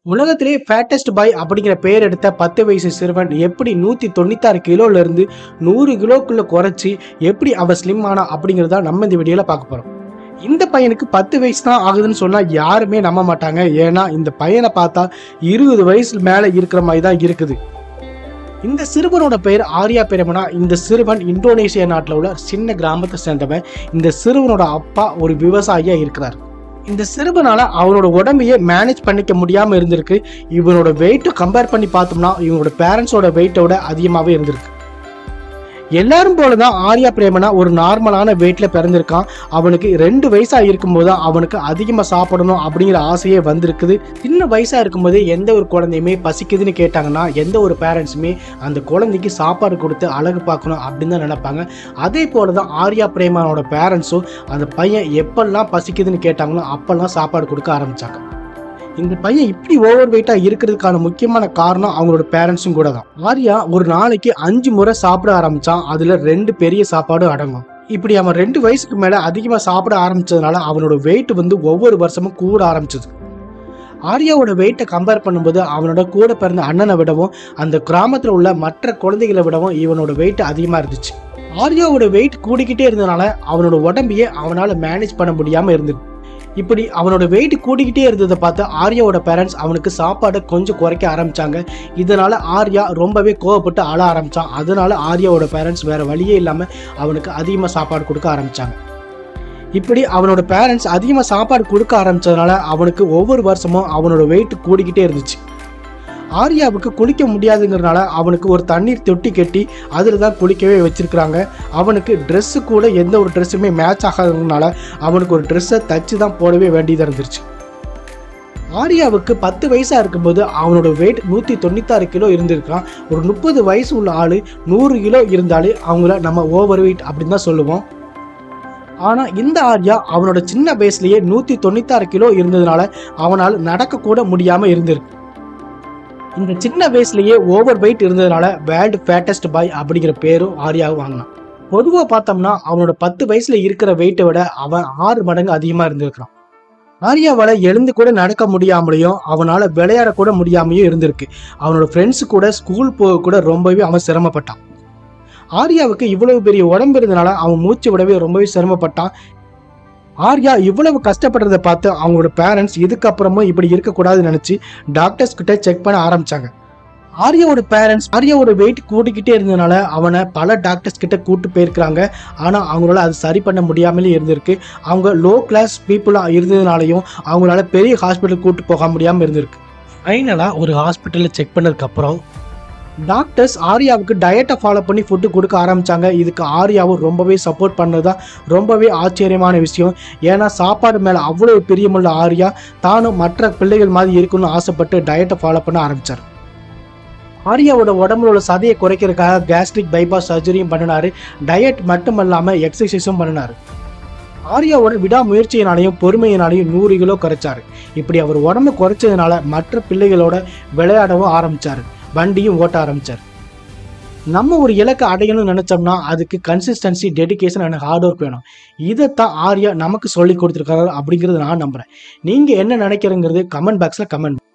உலகத்திலே ஃபேட்டஸ்ட் பாய் அப்படிங்கிற பெயர் எடுத்த பத்து வயசு சிறுவன் எப்படி நூற்றி தொண்ணூத்தாறு கிலோல இருந்து நூறு கிலோக்குள்ள குறைச்சி எப்படி அவன் ஸ்லிம் ஆனா அப்படிங்கிறத நம்ம இந்த வீடியோவில் பார்க்க போகிறோம் இந்த பையனுக்கு பத்து வயசு தான் ஆகுதுன்னு சொன்னால் யாருமே நம்ப மாட்டாங்க ஏன்னா இந்த பையனை பார்த்தா இருபது வயசு மேலே இருக்கிற மாதிரி தான் இருக்குது இந்த சிறுவனோட பெயர் ஆர்யா பிரேமனா இந்த சிறுவன் இந்தோனேசியா நாட்டில் உள்ள சின்ன கிராமத்தை சேர்ந்தவன் இந்த சிறுவனோட அப்பா ஒரு விவசாயியா இருக்கிறார் இந்த சிறுவனால அவனோட உடம்பையே மேனேஜ் பண்ணிக்க முடியாம இருந்திருக்கு இவனோட வெயிட்டை கம்பேர் பண்ணி பார்த்தோம்னா இவனோட பேரண்ட்ஸோட வெயிட்டோட அதிகமாகவே இருந்திருக்கு எல்லாரும் போலதான் ஆர்யா பிரேமனா ஒரு நார்மலான வெயிட்ல பிறந்திருக்கான் அவனுக்கு ரெண்டு வயசா இருக்கும்போது தான் அவனுக்கு அதிகமா சாப்பிடணும் அப்படிங்கிற ஆசையே வந்திருக்குது சின்ன வயசா இருக்கும்போதே எந்த ஒரு குழந்தையுமே பசிக்குதுன்னு கேட்டாங்கன்னா எந்த ஒரு பேரண்ட்ஸுமே அந்த குழந்தைக்கு சாப்பாடு கொடுத்து அழகு பார்க்கணும் அப்படின்னு தான் நினைப்பாங்க அதே போல தான் ஆர்யா பிரேமனோட பேரண்ட்ஸும் அந்த பையன் எப்பெல்லாம் பசிக்குதுன்னு கேட்டாங்களோ அப்பெல்லாம் சாப்பாடு கொடுக்க ஆரம்பிச்சாங்க இந்த பையன் இப்படி ஓவர் வெயிட்டா இருக்கிறதுக்கான முக்கியமான காரணம் அவங்களோட பேரண்ட்ஸும் கூட தான் ஆர்யா ஒரு நாளைக்கு அஞ்சு முறை சாப்பிட ஆரம்பிச்சான் அதுல ரெண்டு பெரிய சாப்பாடும் அடங்கும் இப்படி அவன் ரெண்டு வயசுக்கு மேல அதிகமா சாப்பிட ஆரம்பிச்சதுனால அவனோட வெயிட் வந்து ஒவ்வொரு வருஷமும் கூட ஆரம்பிச்சது ஆர்யாவோட வெயிட்டை கம்பேர் பண்ணும்போது அவனோட கூட பிறந்த அண்ணனை விடவும் அந்த கிராமத்தில் உள்ள மற்ற குழந்தைகளை விடவும் இவனோட வெயிட் அதிகமாக இருந்துச்சு ஆர்யாவோட வெயிட் கூடிக்கிட்டே இருந்தனால அவனோட உடம்பையே அவனால் மேனேஜ் பண்ண முடியாமல் இருந்தது இப்படி அவனோட வெயிட் கூடிக்கிட்டே இருந்ததை பார்த்து ஆர்யாவோட பேரண்ட்ஸ் அவனுக்கு சாப்பாடை கொஞ்சம் குறைக்க ஆரம்பிச்சாங்க இதனால ஆர்யா ரொம்பவே கோவப்பட்டு அழ ஆரம்பிச்சான் அதனால ஆர்யாவோட பேரண்ட்ஸ் வேற வழியே இல்லாமல் அவனுக்கு அதிகமாக சாப்பாடு கொடுக்க ஆரம்பிச்சாங்க இப்படி அவனோட பேரண்ட்ஸ் அதிகமாக சாப்பாடு கொடுக்க ஆரம்பிச்சதுனால அவனுக்கு ஒவ்வொரு வருஷமும் அவனோட வெயிட் கூடிக்கிட்டே இருந்துச்சு ஆர்யாவுக்கு குளிக்க முடியாதுங்கிறனால அவனுக்கு ஒரு தண்ணீர் தொட்டி கட்டி அதில் தான் குளிக்கவே வச்சிருக்கிறாங்க அவனுக்கு ட்ரெஸ்ஸு கூட எந்த ஒரு ட்ரெஸ்ஸுமே மேட்ச் ஆகாததுனால அவனுக்கு ஒரு ட்ரெஸ்ஸை தச்சு தான் போடவே வேண்டியதாக இருந்துருச்சு ஆர்யாவுக்கு பத்து வயசாக இருக்கும்போது அவனோட வெயிட் நூற்றி தொண்ணூத்தாறு கிலோ இருந்திருக்கான் ஒரு முப்பது வயசு உள்ள ஆள் நூறு கிலோ இருந்தாலே அவங்கள நம்ம ஓவர் வெயிட் அப்படின்னு தான் சொல்லுவோம் ஆனால் இந்த ஆர்யா அவனோட சின்ன வயசுலயே நூற்றி தொண்ணூத்தாறு கிலோ இருந்ததுனால அவனால் நடக்கக்கூட முடியாமல் இருந்திருக்கு இந்த சின்ன வயசுலயே ஓவர் வெயிட் இருந்ததுனால வேர்ல்டு ஃபேட்டஸ்ட் பாய் அப்படிங்கிற பேரும் ஆர்யாவும் வாங்கினான் பொதுவாக பார்த்தோம்னா அவனோட பத்து வயசுல இருக்கிற வெயிட்டை விட அவன் ஆறு மடங்கு அதிகமாக இருந்திருக்கிறான் ஆர்யாவால் எழுந்து கூட நடக்க முடியாமலையும் அவனால் விளையாட கூட முடியாமையும் இருந்திருக்கு அவனோட ஃப்ரெண்ட்ஸு கூட ஸ்கூல் போக கூட ரொம்பவே அவன் சிரமப்பட்டான் ஆர்யாவுக்கு இவ்வளவு பெரிய உடம்பு இருந்தனால அவன் மூச்சு விடவே ரொம்பவே சிரமப்பட்டான் ஆர்யா இவ்வளவு கஷ்டப்படுறதை பார்த்து அவங்களோட பேரண்ட்ஸ் இதுக்கப்புறமும் இப்படி இருக்கக்கூடாதுன்னு நினச்சி டாக்டர்ஸ் கிட்ட செக் பண்ண ஆரம்பிச்சாங்க ஆர்யாவோட பேரண்ட்ஸ் ஆர்யாவோட வெயிட் கூட்டிக்கிட்டே இருந்ததுனால அவனை பல டாக்டர்ஸ் கிட்ட கூட்டு போயிருக்கிறாங்க ஆனால் அவங்களால அது சரி பண்ண முடியாமலே இருந்திருக்கு அவங்க லோ கிளாஸ் பீப்புளாக இருந்ததுனாலையும் அவங்களால பெரிய ஹாஸ்பிட்டல் கூட்டு போக முடியாமல் இருந்திருக்கு ஃபைனலாக ஒரு ஹாஸ்பிட்டலில் செக் பண்ணதுக்கப்புறம் டாக்டர்ஸ் ஆர்யாவுக்கு டயட்டை ஃபாலோ பண்ணி ஃபுட்டு கொடுக்க ஆரம்பித்தாங்க இதுக்கு ஆர்யாவும் ரொம்பவே சப்போர்ட் பண்ணது தான் ரொம்பவே ஆச்சரியமான விஷயம் ஏன்னா சாப்பாடு மேலே அவ்வளோ பிரியமுள்ள ஆர்யா தானும் மற்ற பிள்ளைகள் மாதிரி இருக்கணும்னு ஆசைப்பட்டு டயட்டை ஃபாலோ பண்ண ஆரம்பித்தார் ஆர்யாவோட உடம்புல உள்ள சதையை குறைக்கிறதுக்காக கேஸ்ட்ரிக் பைபாஸ் சர்ஜரியும் பண்ணினாரு டயட் மட்டும் இல்லாமல் எக்ஸசைஸும் பண்ணினார் ஆர்யாவோட விடாமுயற்சியினாலையும் பொறுமையினாலையும் நூறு கிலோ குறைச்சாரு இப்படி அவர் உடம்பு குறைச்சதுனால மற்ற பிள்ளைகளோட விளையாடவும் ஆரம்பிச்சாரு வண்டியும் ஓட்ட ஆரம்பிச்சார் நம்ம ஒரு இலக்கை அடையணும்னு நினைச்சோம்னா அதுக்கு consistency dedication and hard work வேணும் இதைத்தான் ஆர்யா நமக்கு சொல்லி கொடுத்துருக்காரு அப்படிங்கிறது நான் நம்புறேன் நீங்க என்ன நினைக்கிறங்கிறது கமெண்ட் பாக்ஸ்ல கமெண்ட்